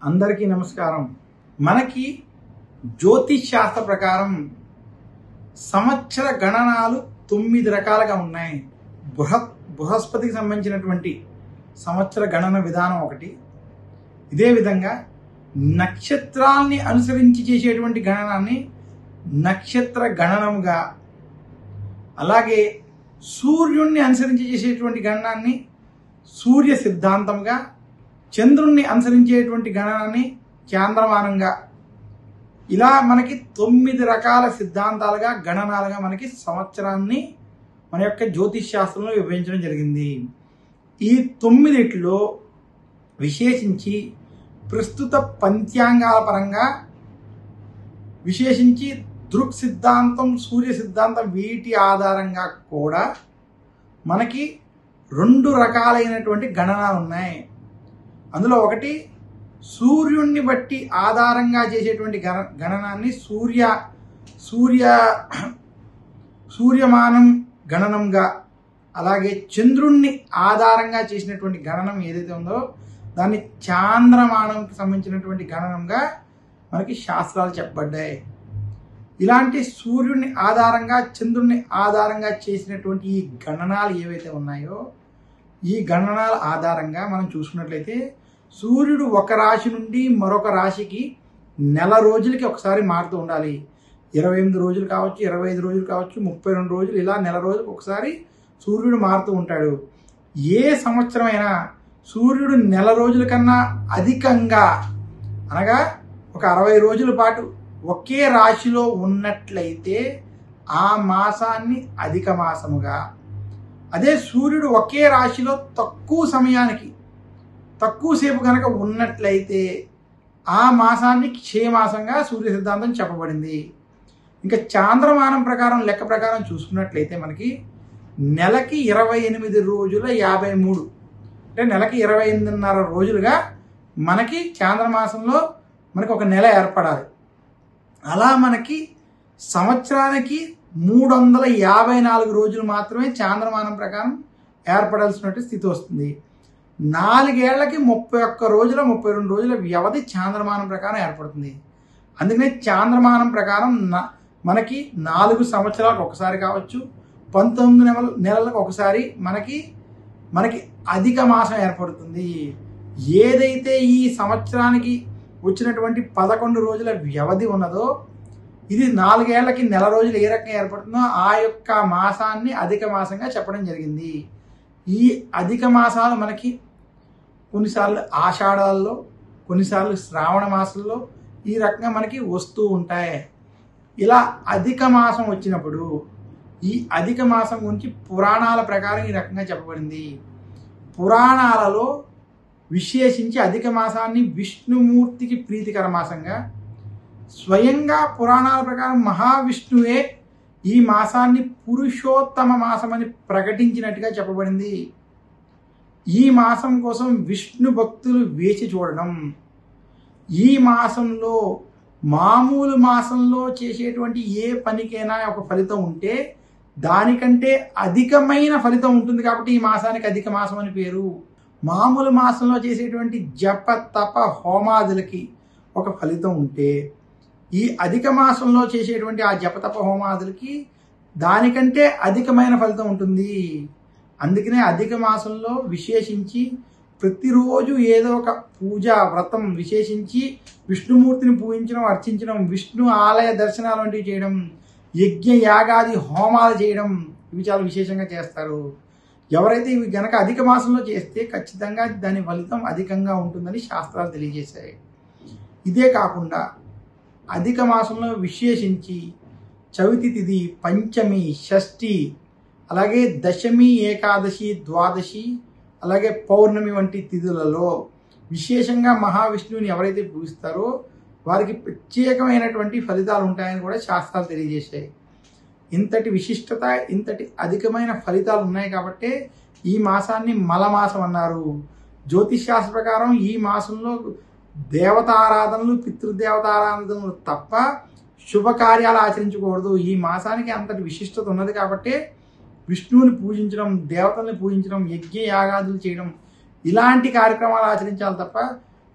అందరికీ నమస్కారం మనకి జ్యోతిష్ శాస్త్ర ప్రకారం సంవత్సర గణనాలు తొమ్మిది రకాలుగా ఉన్నాయి బృహ బృహస్పతికి సంబంధించినటువంటి సంవత్సర గణన విధానం ఒకటి ఇదే విధంగా నక్షత్రాల్ని అనుసరించి చేసేటువంటి గణనాన్ని నక్షత్ర గణనముగా అలాగే సూర్యుణ్ణి అనుసరించి చేసేటువంటి గణనాన్ని సూర్య సిద్ధాంతంగా చంద్రుణ్ణి అనుసరించేటువంటి గణనాన్ని చాంద్రమానంగా ఇలా మనకి తొమ్మిది రకాల సిద్ధాంతాలుగా గణనాలుగా మనకి సంవత్సరాన్ని మన యొక్క జ్యోతిష్ శాస్త్రంలో విభజించడం జరిగింది ఈ తొమ్మిదిట్లో విశేషించి ప్రస్తుత పంచాంగాల పరంగా విశేషించి దృక్ సిద్ధాంతం సూర్య సిద్ధాంతం వీటి ఆధారంగా కూడా మనకి రెండు రకాలైనటువంటి గణనాలు ఉన్నాయి అందులో ఒకటి సూర్యుణ్ణి బట్టి ఆధారంగా చేసేటువంటి గణ గణనాన్ని సూర్య సూర్య సూర్యమానం గణనంగా అలాగే చంద్రుణ్ణి ఆధారంగా చేసినటువంటి గణనం ఏదైతే ఉందో దాన్ని చాంద్రమానంకి సంబంధించినటువంటి గణనంగా మనకి శాస్త్రాలు చెప్పబడ్డాయి ఇలాంటి సూర్యుడిని ఆధారంగా చంద్రుడిని ఆధారంగా చేసినటువంటి ఈ గణనాలు ఏవైతే ఉన్నాయో ఈ గణనాల ఆధారంగా మనం చూసుకున్నట్లయితే సూర్యుడు ఒక రాశి నుండి మరొక రాశికి నెల రోజులకి ఒకసారి మారుతూ ఉండాలి ఇరవై ఎనిమిది రోజులు కావచ్చు ఇరవై ఐదు రోజులు కావచ్చు ముప్పై రెండు రోజులు ఇలా నెల రోజులకు ఒకసారి సూర్యుడు మారుతూ ఉంటాడు ఏ సంవత్సరమైనా సూర్యుడు నెల రోజుల కన్నా అధికంగా అనగా ఒక అరవై రోజుల పాటు ఒకే రాశిలో ఉన్నట్లయితే ఆ మాసాన్ని అధిక మాసముగా అదే సూర్యుడు ఒకే రాశిలో తక్కువ సమయానికి తక్కువసేపు కనుక ఉన్నట్లయితే ఆ మాసాన్ని క్షయమాసంగా సూర్య సిద్ధాంతం చెప్పబడింది ఇంకా చాంద్రమానం ప్రకారం లెక్క ప్రకారం చూసుకున్నట్లయితే మనకి నెలకి ఇరవై ఎనిమిది రోజుల యాభై మూడు అంటే నెలకి ఇరవై ఎనిమిదిన్నర రోజులుగా మనకి చాంద్రమాసంలో మనకి ఒక నెల ఏర్పడాలి అలా మనకి సంవత్సరానికి మూడు వందల యాభై నాలుగు రోజులు మాత్రమే చాంద్రమానం ప్రకారం ఏర్పడాల్సినటువంటి స్థితి వస్తుంది నాలుగేళ్లకి ముప్పై ఒక్క రోజుల ముప్పై రెండు రోజుల వ్యవధి చాంద్రమానం ప్రకారం ఏర్పడుతుంది అందుకనే చాంద్రమానం ప్రకారం న- మనకి నాలుగు సంవత్సరాలకు ఒకసారి కావచ్చు పంతొమ్మిది నెలల నెలలకు ఒకసారి మనకి మనకి అధిక మాసం ఏర్పడుతుంది ఏదైతే ఈ సంవత్సరానికి వచ్చినటువంటి పదకొండు రోజుల వ్యవధి ఉన్నదో ఇది నాలుగేళ్లకి నెల రోజులు ఏ రకంగా ఏర్పడుతుందో ఆ యొక్క మాసాన్ని అధిక మాసంగా చెప్పడం జరిగింది ఈ అధిక మాసాలు మనకి కొన్నిసార్లు ఆషాఢాల్లో కొన్నిసార్లు శ్రావణ మాసంలో ఈ రకంగా మనకి వస్తూ ఉంటాయి ఇలా అధిక మాసం వచ్చినప్పుడు ఈ అధిక మాసం గురించి పురాణాల ప్రకారం ఈ రకంగా చెప్పబడింది పురాణాలలో విశేషించి అధిక మాసాన్ని విష్ణుమూర్తికి ప్రీతికర మాసంగా స్వయంగా పురాణాల ప్రకారం మహావిష్ణువే ఈ మాసాన్ని పురుషోత్తమ మాసమని ప్రకటించినట్టుగా చెప్పబడింది ఈ మాసం కోసం విష్ణు భక్తులు వేచి చూడడం ఈ మాసంలో మామూలు మాసంలో చేసేటువంటి ఏ పనికైనా ఒక ఫలితం ఉంటే దానికంటే అధికమైన ఫలితం ఉంటుంది కాబట్టి ఈ మాసానికి అధిక మాసం అని పేరు మామూలు మాసంలో చేసేటువంటి జప తప హోమాదులకి ఒక ఫలితం ఉంటే ఈ అధిక మాసంలో చేసేటువంటి ఆ జపతప హోమాదులకి దానికంటే అధికమైన ఫలితం ఉంటుంది అందుకనే అధిక మాసంలో విశేషించి ప్రతిరోజు ఏదో ఒక పూజ వ్రతం విశేషించి విష్ణుమూర్తిని పూజించడం అర్చించడం విష్ణు ఆలయ దర్శనాలు వంటివి చేయడం యజ్ఞ యాగాది హోమాలు చేయడం ఇవి చాలా విశేషంగా చేస్తారు ఎవరైతే ఇవి గనక అధిక మాసంలో చేస్తే ఖచ్చితంగా దాని ఫలితం అధికంగా ఉంటుందని శాస్త్రాలు తెలియజేశాయి ఇదే కాకుండా అధిక మాసంలో విశేషించి చవితి తిథి పంచమి షష్ఠి అలాగే దశమి ఏకాదశి ద్వాదశి అలాగే పౌర్ణమి వంటి తిథులలో విశేషంగా మహావిష్ణువుని ఎవరైతే పూజిస్తారో వారికి ప్రత్యేకమైనటువంటి ఫలితాలు ఉంటాయని కూడా శాస్త్రాలు తెలియజేశాయి ఇంతటి విశిష్టత ఇంతటి అధికమైన ఫలితాలు ఉన్నాయి కాబట్టే ఈ మాసాన్ని మలమాసం అన్నారు జ్యోతిష్ శాస్త్ర ప్రకారం ఈ మాసంలో దేవతారాధనలు పితృదేవతారాధనలు తప్ప శుభకార్యాలు ఆచరించకూడదు ఈ మాసానికి అంతటి విశిష్టత ఉన్నది కాబట్టి విష్ణువుని పూజించడం దేవతల్ని పూజించడం యజ్ఞ యాగాదులు చేయడం ఇలాంటి కార్యక్రమాలు ఆచరించాలి తప్ప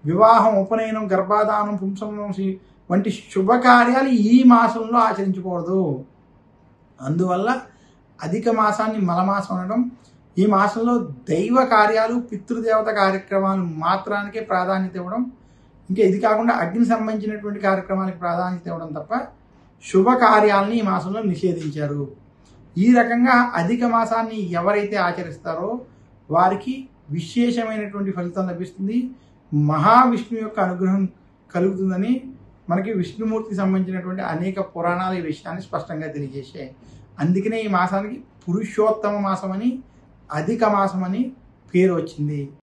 వివాహం ఉపనయనం గర్భాధానం పుంసనం వంటి శుభకార్యాలు ఈ మాసంలో ఆచరించకూడదు అందువల్ల అధిక మాసాన్ని మలమాసం అనడం ఈ మాసంలో దైవ కార్యాలు పితృదేవత కార్యక్రమాలు మాత్రానికే ప్రాధాన్యత ఇవ్వడం ఇంకా ఇది కాకుండా అగ్ని సంబంధించినటువంటి కార్యక్రమాలకు ప్రాధాన్యత ఇవ్వడం తప్ప శుభ కార్యాలని ఈ మాసంలో నిషేధించారు ఈ రకంగా అధిక మాసాన్ని ఎవరైతే ఆచరిస్తారో వారికి విశేషమైనటువంటి ఫలితం లభిస్తుంది మహావిష్ణు యొక్క అనుగ్రహం కలుగుతుందని మనకి విష్ణుమూర్తికి సంబంధించినటువంటి అనేక పురాణాలు ఈ విషయాన్ని స్పష్టంగా తెలియజేశాయి అందుకనే ఈ మాసానికి పురుషోత్తమ మాసం అని అధిక మాసం అని పేరు వచ్చింది